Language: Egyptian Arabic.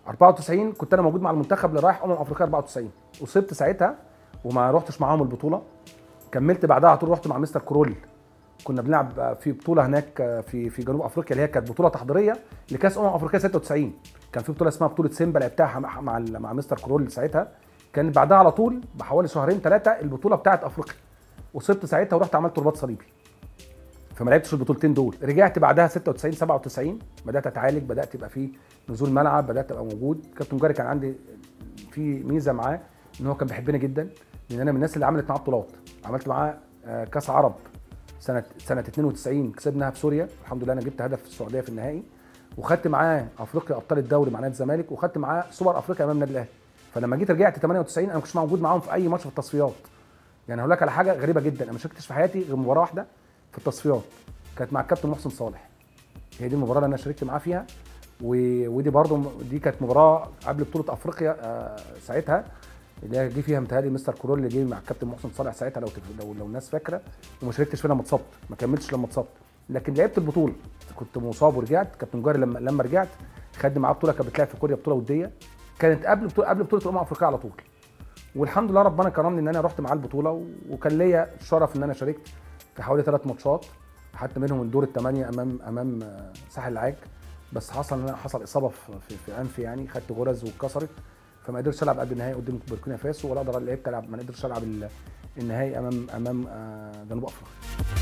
94 كنت انا موجود مع المنتخب اللي رايح امم افريقيا 94 اصبت ساعتها وما رحتش معاهم البطوله كملت بعدها على طول رحت مع مستر كرول كنا بنلعب في بطوله هناك في في جنوب افريقيا اللي هي كانت بطوله تحضيريه لكاس امم افريقيا 96 كان في بطوله اسمها بطوله سيمبا لعبتها مع مع, مع مستر كرول ساعتها كان بعدها على طول بحوالي شهرين ثلاثه البطوله بتاعه افريقيا اصبت ساعتها ورحت عملت رباط صليبي فما لعبتش البطولتين دول رجعت بعدها 96 97 بدات اتعالج بدات يبقى في نزول ملعب بدات ابقى موجود كابتن جاري كان عندي في ميزه معاه ان هو كان بيحبني جدا لان انا من الناس اللي عملت معاه بطولات عملت معاه آه، كاس عرب سنه سنه 92 كسبناها في سوريا الحمد لله انا جبت هدف في السعوديه في النهائي وخدت معاه افريقيا ابطال الدوري مع نادي الزمالك وخدت معاه سوبر افريقيا امام النادي الاهلي فلما جيت رجعت 98 انا ما كنتش موجود معاهم في اي ماتش في التصفيات يعني هقول لك على حاجه غريبه جدا انا ما شاركتش في حياتي غير مباراه واحده في التصفيات كانت مع الكابتن محسن صالح هي دي المباراه اللي انا شاركت معاه فيها و... ودي برضو دي كانت مباراه قبل بطوله افريقيا آه ساعتها اللي هي جه فيها متهيألي مستر كرول اللي جه مع الكابتن محسن صالح ساعتها لو تف... لو لو الناس فاكره وما شاركتش فيها لما اتصبت ما كملتش لما اتصبت لكن لعبت البطوله كنت مصاب ورجعت كابتن جاري لما لما رجعت خد معاه بطوله كانت بتلعب في كوريا بطوله وديه كانت قبل بطوله قبل بطوله الامم الافريقيه على طول والحمد لله ربنا كرمني ان انا رحت معاه البطوله وكان ليا الشرف ان انا شاركت في حوالي ثلاث ماتشات حتى منهم الدور الثمانيه امام امام ساحل العاج بس حصل ان انا حصل اصابه في, في, في انفي يعني خدت غرز واتكسرت فما قدرتش العب قبل النهائي قدام بوركينا فاسو ولا اقدر لعبت العب ما قدرتش العب النهائي امام امام جنوب افريقيا